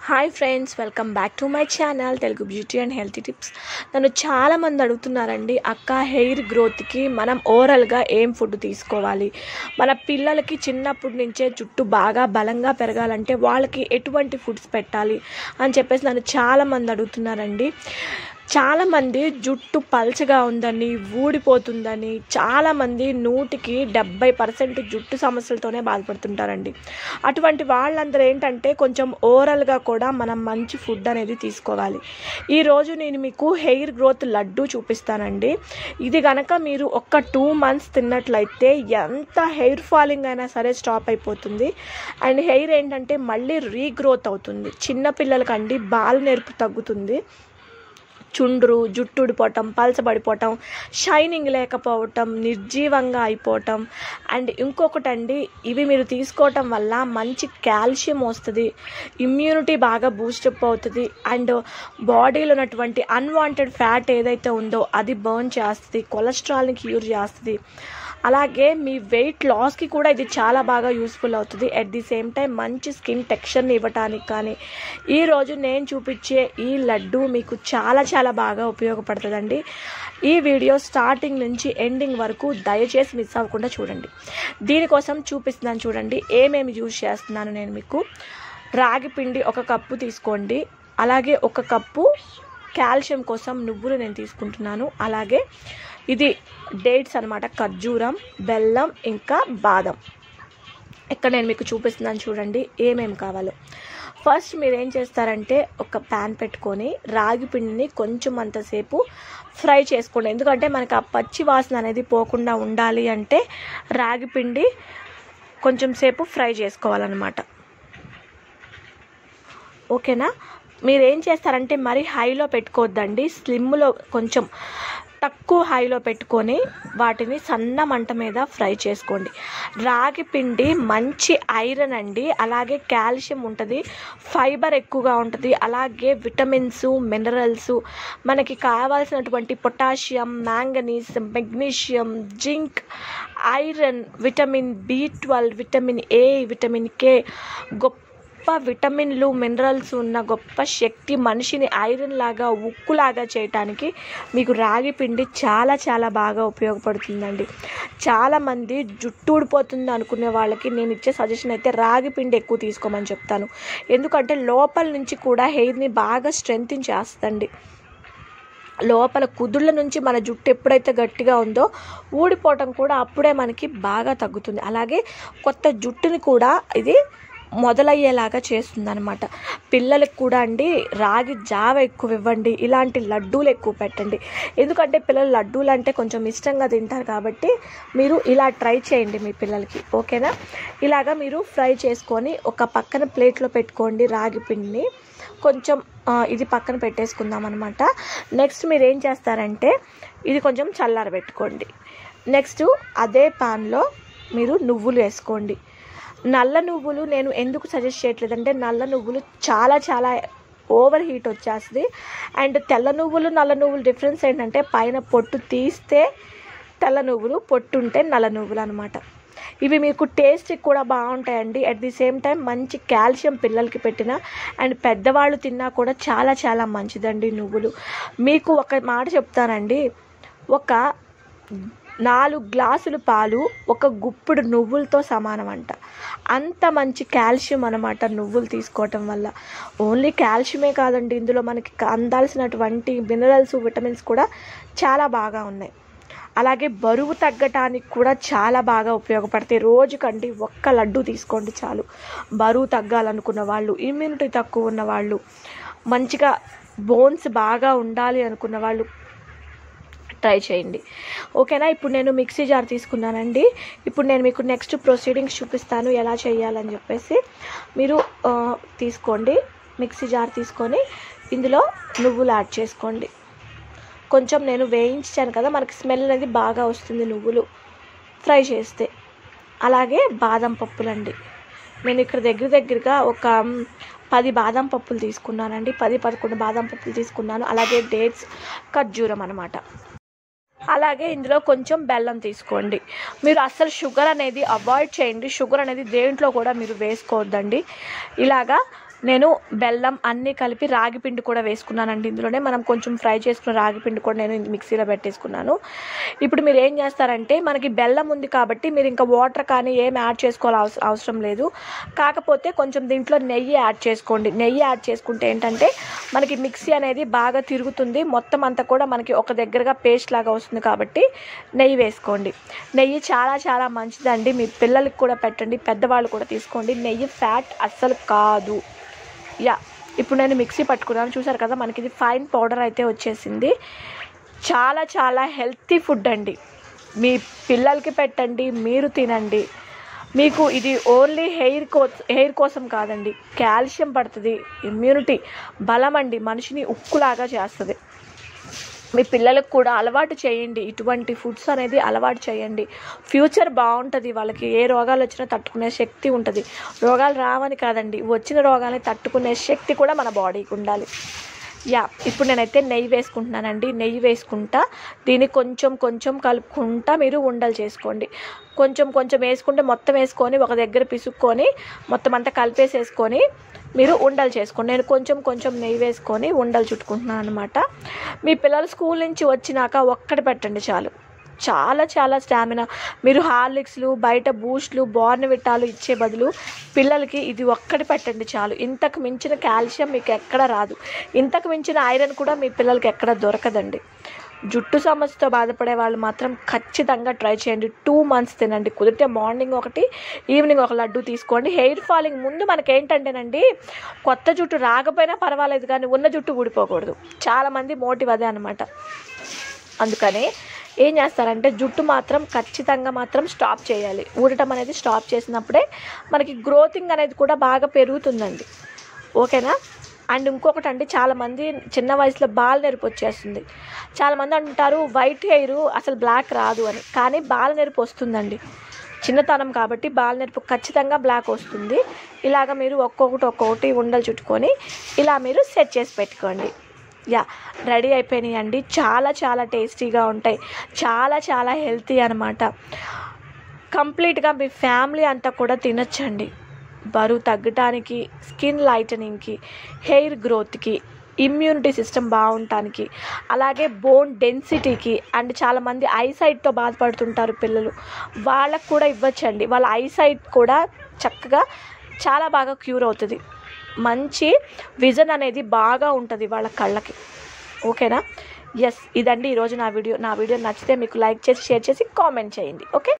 hi friends welcome back to my channel Telugu beauty and healthy tips నన్ను చాలామంది అడుగుతున్నారండి అక్క హెయిర్ గ్రోత్కి మనం ఓవరాల్గా ఏం ఫుడ్ తీసుకోవాలి మన పిల్లలకి చిన్నప్పటి నుంచే జుట్టు బాగా బలంగా పెరగాలంటే వాళ్ళకి ఎటువంటి ఫుడ్స్ పెట్టాలి అని చెప్పేసి నన్ను చాలామంది అడుగుతున్నారండి చాలామంది జుట్టు పల్చగా ఉందని ఊడిపోతుందని చాలామంది నూటికి డెబ్బై పర్సెంట్ జుట్టు సమస్యలతోనే బాధపడుతుంటారండి అటువంటి వాళ్ళందరూ ఏంటంటే కొంచెం ఓవరాల్గా కూడా మనం మంచి ఫుడ్ అనేది తీసుకోవాలి ఈరోజు నేను మీకు హెయిర్ గ్రోత్ లడ్డు చూపిస్తానండి ఇది కనుక మీరు ఒక్క టూ మంత్స్ తిన్నట్లయితే ఎంత హెయిర్ ఫాలింగ్ అయినా సరే స్టాప్ అయిపోతుంది అండ్ హెయిర్ ఏంటంటే మళ్ళీ రీగ్రోత్ అవుతుంది చిన్నపిల్లలకండి బాల్ నేర్పు తగ్గుతుంది చుండ్రు జుట్టు ఊడిపోవటం పలచబడిపోవటం షైనింగ్ లేకపోవటం నిర్జీవంగా అయిపోవటం అండ్ ఇంకొకటి అండి ఇవి మీరు తీసుకోవటం వల్ల మంచి కాల్షియం వస్తుంది ఇమ్యూనిటీ బాగా బూస్టప్ అవుతుంది అండ్ బాడీలో ఉన్నటువంటి అన్వాంటెడ్ ఫ్యాట్ ఏదైతే ఉందో అది బర్న్ చేస్తుంది కొలెస్ట్రాల్ని క్యూర్ చేస్తుంది అలాగే మీ వెయిట్ లాస్కి కూడా ఇది చాలా బాగా యూస్ఫుల్ అవుతుంది అట్ ది సేమ్ టైం మంచి స్కిన్ టెక్స్చర్ని ఇవ్వటానికి కానీ ఈరోజు నేను చూపించే ఈ లడ్డు మీకు చాలా చాలా బాగా ఉపయోగపడుతుందండి ఈ వీడియో స్టార్టింగ్ నుంచి ఎండింగ్ వరకు దయచేసి మిస్ అవ్వకుండా చూడండి దీనికోసం చూపిస్తున్నాను చూడండి ఏమేమి యూజ్ చేస్తున్నాను నేను మీకు రాగి పిండి ఒక కప్పు తీసుకోండి అలాగే ఒక కప్పు కాల్షియం కోసం నువ్వులు నేను తీసుకుంటున్నాను అలాగే ఇది డేట్స్ అనమాట ఖర్జూరం బెల్లం ఇంకా బాదం ఇక్కడ నేను మీకు చూపిస్తున్నాను చూడండి ఏమేమి కావాలో ఫస్ట్ మీరు ఏం చేస్తారంటే ఒక ప్యాన్ పెట్టుకొని రాగి పిండిని కొంచెం అంతసేపు ఫ్రై చేసుకోండి ఎందుకంటే మనకి ఆ పచ్చి వాసన అనేది పోకుండా ఉండాలి అంటే రాగి పిండి కొంచెం సేపు ఫ్రై చేసుకోవాలన్నమాట ఓకేనా మీరు ఏం చేస్తారంటే మరి హైలో పెట్టుకోవద్దండి స్లిమ్లో కొంచెం తక్కువ హైలో పెట్టుకొని వాటిని సన్న మంట మీద ఫ్రై చేసుకోండి రాగి పిండి మంచి ఐరన్ అండి అలాగే కాల్షియం ఉంటుంది ఫైబర్ ఎక్కువగా ఉంటుంది అలాగే విటమిన్స్ మినరల్స్ మనకి కావాల్సినటువంటి potassium manganese magnesium zinc iron vitamin B twelve vitamin A vitamin K గొప్ప గొప్ప విటమిన్లు మినరల్స్ ఉన్న గొప్ప శక్తి మనిషిని ఐరన్ లాగా ఉక్కులాగా చేయటానికి మీకు రాగి పిండి చాలా చాలా బాగా ఉపయోగపడుతుందండి చాలామంది జుట్టు ఊడిపోతుంది అనుకునే వాళ్ళకి నేను ఇచ్చే సజెషన్ అయితే రాగి పిండి ఎక్కువ తీసుకోమని చెప్తాను ఎందుకంటే లోపల నుంచి కూడా హెయిర్ని బాగా స్ట్రెంగ్తిన్ చేస్తుంది లోపల కుదుళ్ళ నుంచి మన జుట్టు ఎప్పుడైతే గట్టిగా ఉందో ఊడిపోవటం కూడా అప్పుడే మనకి బాగా తగ్గుతుంది అలాగే కొత్త జుట్టుని కూడా ఇది మొదలయ్యేలాగా చేస్తుంది అనమాట పిల్లలకు కూడా అండి రాగి జావ ఎక్కువ ఇవ్వండి ఇలాంటి లడ్డూలు ఎక్కువ పెట్టండి ఎందుకంటే పిల్లలు లడ్డూలు అంటే కొంచెం ఇష్టంగా తింటారు కాబట్టి మీరు ఇలా ట్రై చేయండి మీ పిల్లలకి ఓకేనా ఇలాగా మీరు ఫ్రై చేసుకొని ఒక పక్కన ప్లేట్లో పెట్టుకోండి రాగి పిండిని కొంచెం ఇది పక్కన పెట్టేసుకుందాం అనమాట నెక్స్ట్ మీరు ఏం చేస్తారంటే ఇది కొంచెం చల్లారబెట్టుకోండి నెక్స్ట్ అదే పాన్లో మీరు నువ్వులు వేసుకోండి నల్ల నువ్వులు నేను ఎందుకు సజెస్ట్ చేయట్లేదంటే నల్ల నువ్వులు చాలా చాలా ఓవర్ హీట్ వచ్చేస్తుంది అండ్ తెల్ల నువ్వులు నల్ల నువ్వులు డిఫరెన్స్ ఏంటంటే పైన పొట్టు తీస్తే తెల్ల నువ్వులు పొట్టు ఉంటే నల్ల నువ్వులు అనమాట ఇవి మీకు టేస్ట్ కూడా బాగుంటాయండి అట్ ది సేమ్ టైం మంచి కాల్షియం పిల్లలకి పెట్టిన అండ్ పెద్దవాళ్ళు తిన్నా కూడా చాలా చాలా మంచిదండి నువ్వులు మీకు ఒక మాట చెప్తానండి ఒక నాలుగు గ్లాసులు పాలు ఒక గుప్పుడు నువ్వులతో సమానం అంట అంత మంచి కాల్షియం అనమాట నువ్వులు తీసుకోవటం వల్ల ఓన్లీ కాల్షియమే కాదండి ఇందులో మనకి అందాల్సినటువంటి మినరల్స్ విటమిన్స్ కూడా చాలా బాగా ఉన్నాయి అలాగే బరువు తగ్గటానికి కూడా చాలా బాగా ఉపయోగపడతాయి రోజుకండి ఒక్క లడ్డు తీసుకోండి చాలు బరువు తగ్గాలనుకున్న వాళ్ళు ఇమ్యూనిటీ తక్కువ ఉన్న వాళ్ళు మంచిగా బోన్స్ బాగా ఉండాలి అనుకున్న వాళ్ళు ట్రై చేయండి ఓకేనా ఇప్పుడు నేను మిక్సీ జార్ తీసుకున్నానండి ఇప్పుడు నేను మీకు నెక్స్ట్ ప్రొసీడింగ్స్ చూపిస్తాను ఎలా చేయాలని చెప్పేసి మీరు తీసుకోండి మిక్సీ జార్ తీసుకొని ఇందులో నువ్వులు యాడ్ చేసుకోండి కొంచెం నేను వేయించాను కదా మనకి స్మెల్ అనేది బాగా వస్తుంది నువ్వులు ఫ్రై చేస్తే అలాగే బాదం పప్పులండి నేను ఇక్కడ దగ్గర దగ్గరగా ఒక పది బాదం పప్పులు తీసుకున్నానండి పది పదకొండు బాదం పప్పులు తీసుకున్నాను అలాగే డేట్స్ ఖర్జూరం అనమాట అలాగే ఇందులో కొంచెం బెల్లం తీసుకోండి మీరు అస్సలు షుగర్ అనేది అవాయిడ్ చేయండి షుగర్ అనేది దేంట్లో కూడా మీరు వేసుకోవద్దండి ఇలాగా నేను బెల్లం అన్నీ కలిపి రాగి పిండి కూడా వేసుకున్నానండి ఇందులోనే మనం కొంచెం ఫ్రై చేసుకున్న రాగి పిండి కూడా నేను మిక్సీలో పెట్టేసుకున్నాను ఇప్పుడు మీరు ఏం చేస్తారంటే మనకి బెల్లం ఉంది కాబట్టి మీరు ఇంకా వాటర్ కానీ ఏం యాడ్ చేసుకోవాలి అవస- అవసరం లేదు కాకపోతే కొంచెం దీంట్లో నెయ్యి యాడ్ చేసుకోండి నెయ్యి యాడ్ చేసుకుంటే ఏంటంటే మనకి మిక్సీ అనేది బాగా తిరుగుతుంది మొత్తం అంతా కూడా మనకి ఒక దగ్గరగా పేస్ట్ లాగా వస్తుంది కాబట్టి నెయ్యి వేసుకోండి నెయ్యి చాలా చాలా మంచిదండి మీ పిల్లలకి కూడా పెట్టండి పెద్దవాళ్ళు కూడా తీసుకోండి నెయ్యి ఫ్యాట్ అస్సలు కాదు యా ఇప్పుడు నేను మిక్సీ పట్టుకున్నాను చూసారు కదా మనకి ఇది ఫైన్ పౌడర్ అయితే వచ్చేసింది చాలా చాలా హెల్తీ ఫుడ్ అండి మీ పిల్లలకి పెట్టండి మీరు తినండి మీకు ఇది ఓన్లీ హెయిర్ కో హెయిర్ కోసం కాదండి కాల్షియం పడుతుంది ఇమ్యూనిటీ బలం అండి మనిషిని ఉక్కులాగా చేస్తుంది మీ పిల్లలకు కూడా అలవాటు చేయండి ఇటువంటి ఫుడ్స్ అనేది అలవాటు చేయండి ఫ్యూచర్ బాగుంటుంది వాళ్ళకి ఏ రోగాలు వచ్చినా తట్టుకునే శక్తి ఉంటుంది రోగాలు రావని కాదండి వచ్చిన రోగాల్ని తట్టుకునే శక్తి కూడా మన బాడీకి ఉండాలి యా ఇప్పుడు నేనైతే నెయ్యి వేసుకుంటున్నానండి నెయ్యి వేసుకుంటా దీన్ని కొంచెం కొంచెం కలుపుకుంటా మీరు ఉండలు చేసుకోండి కొంచెం కొంచెం వేసుకుంటే మొత్తం వేసుకొని ఒక దగ్గర పిసుక్కొని మొత్తం అంతా కలిపేసేసుకొని మీరు ఉండలు చేసుకోండి నేను కొంచెం కొంచెం నెయ్యి వేసుకొని ఉండలు చుట్టుకుంటున్నాను అనమాట మీ పిల్లలు స్కూల్ నుంచి వచ్చినాక ఒక్కటి పెట్టండి చాలు చాలా చాలా స్టామినా మీరు హార్లిక్స్లు బయట బూస్ట్లు బోర్నవిటాలు ఇచ్చే బదులు పిల్లలకి ఇది ఒక్కటి పెట్టండి చాలు ఇంతకు మించిన కాల్షియం మీకు ఎక్కడ రాదు ఇంతకు మించిన ఐరన్ కూడా మీ పిల్లలకి ఎక్కడ దొరకదండి జుట్టు సమస్యతో బాధపడే వాళ్ళు మాత్రం ఖచ్చితంగా ట్రై చేయండి టూ మంత్స్ తినండి కుదిరితే మార్నింగ్ ఒకటి ఈవినింగ్ ఒక లడ్డు తీసుకోండి హెయిర్ ఫాలింగ్ ముందు మనకి ఏంటంటేనండి కొత్త జుట్టు రాకపోయినా పర్వాలేదు కానీ ఉన్న జుట్టు ఊడిపోకూడదు చాలామంది మోటివ్ అదే అనమాట అందుకని ఏం చేస్తారంటే జుట్టు మాత్రం ఖచ్చితంగా మాత్రం స్టాప్ చేయాలి ఊడటం అనేది స్టాప్ చేసినప్పుడే మనకి గ్రోతింగ్ అనేది కూడా బాగా పెరుగుతుందండి ఓకేనా అండ్ ఇంకొకటి అంటే చాలామంది చిన్న వయసులో బాల్ నెరుపు వచ్చేస్తుంది చాలామంది అంటారు వైట్ హెయిర్ అసలు బ్లాక్ రాదు అని కానీ బాల నెరుపు వస్తుందండి చిన్నతనం కాబట్టి బాల నెరుపు ఖచ్చితంగా బ్లాక్ వస్తుంది ఇలాగ మీరు ఒక్కొక్కటి ఒక్కొక్కటి ఉండలు చుట్టుకొని ఇలా మీరు సెట్ చేసి పెట్టుకోండి యా రెడీ అయిపోయినాయి అండి చాలా చాలా టేస్టీగా ఉంటాయి చాలా చాలా హెల్తీ అనమాట కంప్లీట్గా మీ ఫ్యామిలీ అంతా కూడా తినచ్చండి బరువు తగ్గటానికి స్కిన్ లైటనింగ్కి హెయిర్ గ్రోత్కి ఇమ్యూనిటీ సిస్టమ్ బాగుండటానికి అలాగే బోన్ డెన్సిటీకి అండ్ చాలామంది ఐసైట్తో బాధపడుతుంటారు పిల్లలు వాళ్ళకు కూడా ఇవ్వచ్చండి వాళ్ళ ఐసైట్ కూడా చక్కగా చాలా బాగా క్యూర్ అవుతుంది మంచి విజన్ అనేది బాగా ఉంటుంది వాళ్ళ కళ్ళకి ఓకేనా ఎస్ ఇదండి ఈరోజు నా వీడియో నా వీడియో నచ్చితే మీకు లైక్ చేసి షేర్ చేసి కామెంట్ చేయండి ఓకే